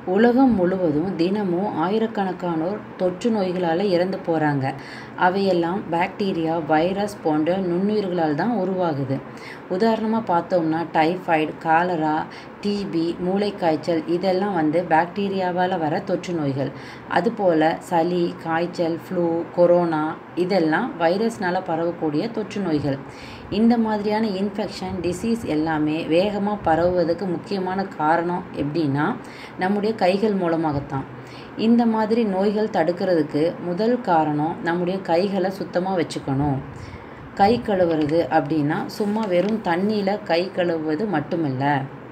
உலகம் முழுவதும் தினமும் ஆயிரக்கணக்கானோர் தொற்று நோய்களால் இறந்து போகிறாங்க அவையெல்லாம் பாக்டீரியா வைரஸ் போன்ற நுண்ணுயிர்களால் தான் உருவாகுது உதாரணமாக பார்த்தோம்னா டைஃபாய்டு காலரா டிபி மூளைக்காய்ச்சல் இதெல்லாம் வந்து பாக்டீரியாவால் வர தொற்று நோய்கள் அதுபோல் சளி காய்ச்சல் ஃப்ளூ கொரோனா இதெல்லாம் வைரஸ்னால் பரவக்கூடிய தொற்று நோய்கள் இந்த மாதிரியான இன்ஃபெக்ஷன் டிசீஸ் எல்லாமே வேகமாக பரவுவதற்கு முக்கியமான காரணம் எப்படின்னா நம்முடைய கைகள் மூலமாகத்தான் இந்த மாதிரி நோய்கள் தடுக்கிறதுக்கு முதல் காரணம் நம்முடைய கைகளை சுத்தமாக வச்சுக்கணும் கை கழுவுறது அப்படின்னா சும்மா வெறும் தண்ணியில் கை கழுவுவது மட்டுமில்ல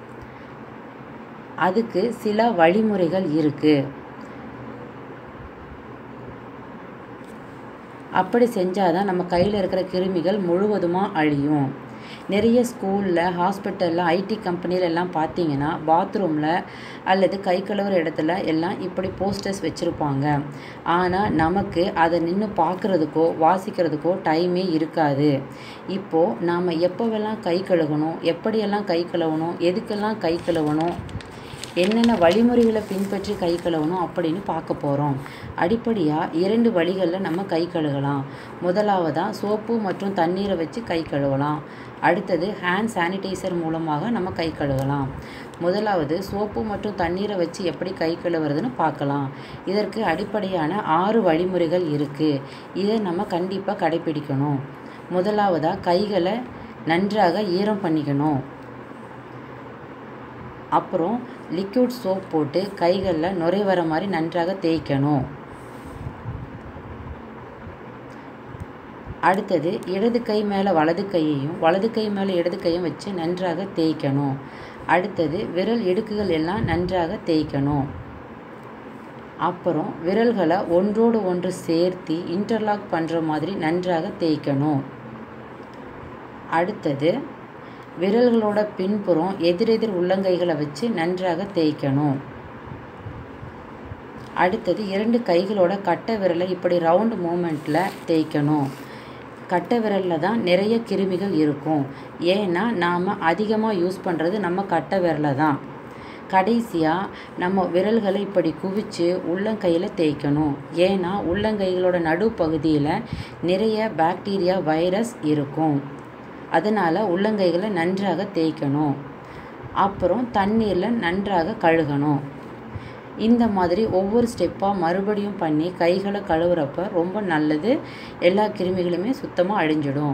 அதுக்கு சில வழிமுறைகள் இருக்குது அப்படி செஞ்சால் தான் நம்ம கையில் இருக்கிற கிருமிகள் முழுவதுமாக அழியும் நிறைய ஸ்கூலில் ஹாஸ்பிட்டலில் ஐடி கம்பெனியில் எல்லாம் பார்த்தீங்கன்னா பாத்ரூமில் அல்லது கை கழுவுற இடத்துல எல்லாம் இப்படி போஸ்டர்ஸ் வச்சுருப்பாங்க ஆனால் நமக்கு அதை நின்று பார்க்குறதுக்கோ வாசிக்கிறதுக்கோ டைமே இருக்காது இப்போது நாம் எப்போவெல்லாம் கை கழுவணும் எப்படியெல்லாம் கை கழுவணும் எதுக்கெல்லாம் கை கழுவணும் என்னென்ன வழிமுறைகளை பின்பற்றி கை கழுவணும் அப்படின்னு பார்க்க போகிறோம் அடிப்படையாக இரண்டு வழிகளில் நம்ம கை கழுவலாம் முதலாவதாக சோப்பு மற்றும் தண்ணீரை வச்சு கை கழுவலாம் அடுத்தது ஹேண்ட் சானிடைசர் மூலமாக நம்ம கை கழுவலாம் முதலாவது சோப்பு மற்றும் தண்ணீரை வச்சு எப்படி கை கழுவுறதுன்னு பார்க்கலாம் இதற்கு அடிப்படையான ஆறு வழிமுறைகள் இருக்குது இதை நம்ம கண்டிப்பாக கடைப்பிடிக்கணும் முதலாவதாக கைகளை நன்றாக ஈரம் பண்ணிக்கணும் அப்புறம் லிக்விட் சோப் போட்டு கைகளில் நுரை வர மாதிரி நன்றாக தேய்க்கணும் அடுத்தது இடது கை மேலே வலது கையையும் வலது கை மேலே இடது கையும் வச்சு நன்றாக தேய்க்கணும் அடுத்தது விரல் இடுக்குகள் எல்லாம் நன்றாக தேய்க்கணும் அப்புறம் விரல்களை ஒன்றோடு ஒன்று சேர்த்து இன்டர்லாக் பண்ணுற மாதிரி நன்றாக தேய்க்கணும் அடுத்தது விரல்களோட பின்புறம் எதிரெதிர் உள்ளங்கைகளை வச்சு நன்றாக தேய்க்கணும் அடுத்தது இரண்டு கைகளோட கட்டை விரலை இப்படி ரவுண்டு மூமெண்ட்டில் தேய்க்கணும் கட்டை விரலில் தான் நிறைய கிருமிகள் இருக்கும் ஏன்னா நாம் அதிகமாக யூஸ் பண்ணுறது நம்ம கட்டை விரலை தான் கடைசியாக நம்ம விரல்களை இப்படி குவிச்சு உள்ளங்கையில் தேய்க்கணும் ஏன்னா உள்ளங்கைகளோட நடுப்பகுதியில் நிறைய பாக்டீரியா வைரஸ் இருக்கும் அதனால் உள்ளங்கைகளை நன்றாக தேய்க்கணும் அப்புறம் தண்ணீரில் நன்றாக கழுகணும் இந்த மாதிரி ஒவ்வொரு ஸ்டெப்பாக மறுபடியும் பண்ணி கைகளை கழுவுறப்ப ரொம்ப நல்லது எல்லா கிருமிகளுமே சுத்தமாக அழிஞ்சிடும்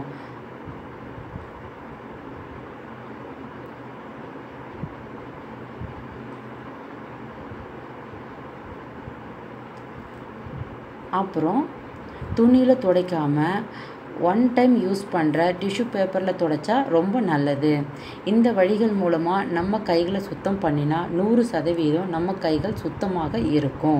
அப்புறம் துணியில் துடைக்காமல் ஒன் டைம் யூஸ் பண்ணுற டிஷ்யூ பேப்பரில் துடைச்சா ரொம்ப நல்லது இந்த வழிகள் மூலமாக நம்ம கைகளை சுத்தம் பண்ணினா நூறு சதவீதம் நம்ம கைகள் சுத்தமாக இருக்கும்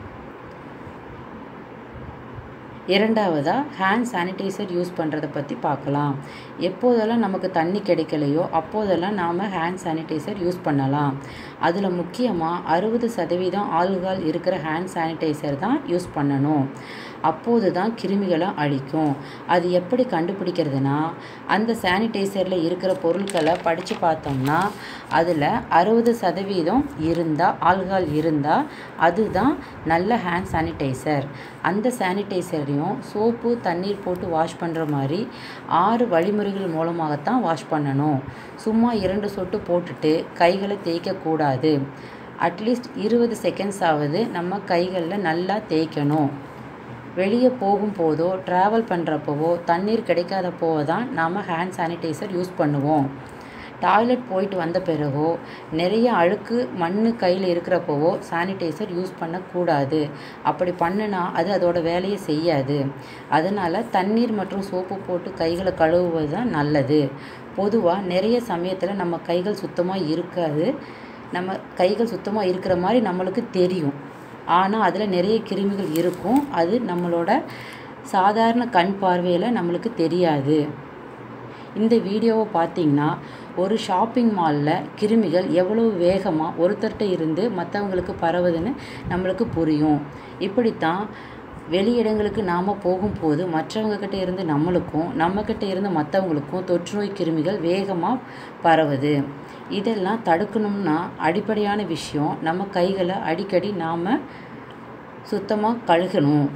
இரண்டாவதாக ஹேண்ட் சானிடைசர் யூஸ் பண்ணுறதை பற்றி பார்க்கலாம் எப்போதெல்லாம் நமக்கு தண்ணி கிடைக்கலையோ அப்போதெல்லாம் நாம் ஹேண்ட் சானிடைசர் யூஸ் பண்ணலாம் அதில் முக்கியமாக அறுபது சதவீதம் ஆல்கால் இருக்கிற ஹேண்ட் சானிடைசர் தான் யூஸ் பண்ணணும் அப்போது தான் கிருமிகளை அழிக்கும் அது எப்படி கண்டுபிடிக்கிறதுனா அந்த சானிடைசரில் இருக்கிற பொருட்களை படித்து பார்த்தோம்னா அதில் அறுபது சதவீதம் இருந்தால் ஆல்கால் இருந்தால் அதுதான் நல்ல ஹேண்ட் சானிடைசர் அந்த சானிடைசரையும் சோப்பு தண்ணீர் போட்டு வாஷ் பண்ணுற மாதிரி ஆறு வழிமுறைகள் மூலமாகத்தான் வாஷ் பண்ணணும் சும்மா இரண்டு சொட்டு போட்டுட்டு கைகளை தேய்க்கக்கூடாது அட்லீஸ்ட் இருபது செகண்ட்ஸ் ஆகுது நம்ம கைகளில் நல்லா தேய்க்கணும் வெளியே போகும்போதோ ட்ராவல் பண்ணுறப்போவோ தண்ணீர் கிடைக்காதப்போவோ தான் நாம் ஹேண்ட் சானிடைசர் யூஸ் பண்ணுவோம் டாய்லெட் போயிட்டு வந்த பிறகோ நிறைய அழுக்கு மண் கையில் இருக்கிறப்போவோ சானிடைசர் யூஸ் பண்ணக்கூடாது அப்படி பண்ணுனா அது அதோட வேலையை செய்யாது அதனால் தண்ணீர் மற்றும் சோப்பு போட்டு கைகளை கழுவுவது தான் நல்லது பொதுவாக நிறைய சமயத்தில் நம்ம கைகள் சுத்தமாக இருக்காது நம்ம கைகள் சுத்தமாக இருக்கிற மாதிரி நம்மளுக்கு தெரியும் ஆனால் அதில் நிறைய கிருமிகள் இருக்கும் அது நம்மளோட சாதாரண கண் பார்வையில் நம்மளுக்கு தெரியாது இந்த வீடியோவை பார்த்தீங்கன்னா ஒரு ஷாப்பிங் மாலில் கிருமிகள் எவ்வளோ வேகமாக ஒருத்தர்கிட்ட இருந்து மற்றவங்களுக்கு பரவுதுன்னு நம்மளுக்கு புரியும் இப்படித்தான் வெளியிடங்களுக்கு நாம் போகும்போது மற்றவங்கக்கிட்ட இருந்து நம்மளுக்கும் நம்மக்கிட்ட இருந்து மற்றவங்களுக்கும் தொற்று நோய் கிருமிகள் வேகமாக பரவுது இதெல்லாம் தடுக்கணும்னா அடிப்படையான விஷயம் நம்ம கைகளை அடிக்கடி நாம் சுத்தமாக கழுகணும்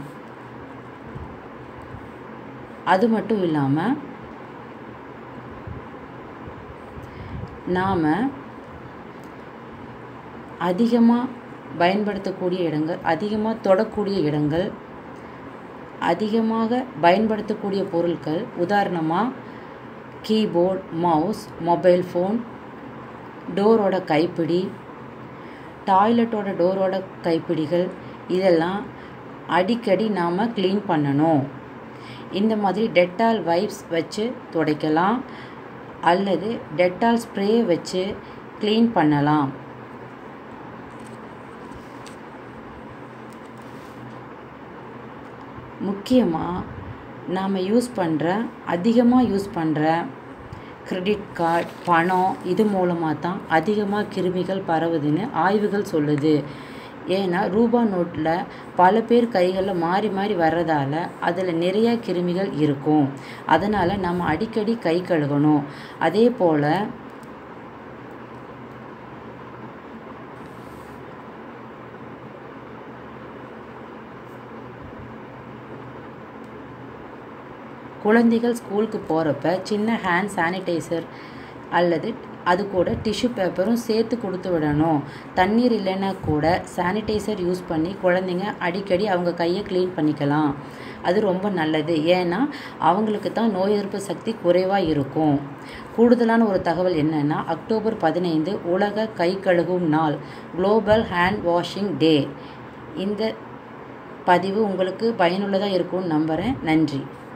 அது மட்டும் இல்லாமல் நாம் அதிகமாக பயன்படுத்தக்கூடிய இடங்கள் அதிகமாக தொடக்கூடிய இடங்கள் அதிகமாக பயன்படுத்தக்கூடிய பொருட்கள் உதாரணமாக கீபோர்ட் மவுஸ் மொபைல் ஃபோன் டோரோட கைப்பிடி டாய்லெட்டோட டோரோட கைப்பிடிகள் இதெல்லாம் அடிக்கடி நாம் க்ளீன் பண்ணணும் இந்த மாதிரி டெட்டால் வைப்ஸ் வச்சு துடைக்கலாம் அல்லது டெட்டால் ஸ்ப்ரே வச்சு க்ளீன் பண்ணலாம் முக்கியமாக நாம் யூஸ் பண்ணுற அதிகமாக யூஸ் பண்ணுற கிரெடிட் கார்டு பணம் இது மூலமாக தான் அதிகமாக கிருமிகள் பரவுதுன்னு ஆய்வுகள் சொல்லுது ஏன்னா ரூபா நோட்டில் பல பேர் கைகளில் மாறி மாறி வர்றதால அதில் நிறைய கிருமிகள் இருக்கும் அதனால் நம்ம அடிக்கடி கை கழுகணும் அதே போல் குழந்தைகள் ஸ்கூலுக்கு போகிறப்ப சின்ன ஹேண்ட் சானிடைசர் அல்லது அது கூட டிஷ்யூ பேப்பரும் சேர்த்து கொடுத்து விடணும் தண்ணீர் இல்லைன்னா கூட சானிடைசர் யூஸ் பண்ணி குழந்தைங்க அடிக்கடி அவங்க கையை க்ளீன் பண்ணிக்கலாம் அது ரொம்ப நல்லது ஏன்னா அவங்களுக்கு தான் நோய் எதிர்ப்பு சக்தி குறைவாக இருக்கும் கூடுதலான ஒரு தகவல் என்னென்னா அக்டோபர் பதினைந்து உலக கை கழுகும் நாள் குளோபல் ஹேண்ட் வாஷிங் டே இந்த பதிவு உங்களுக்கு பயனுள்ளதாக இருக்கும்னு நம்புகிறேன் நன்றி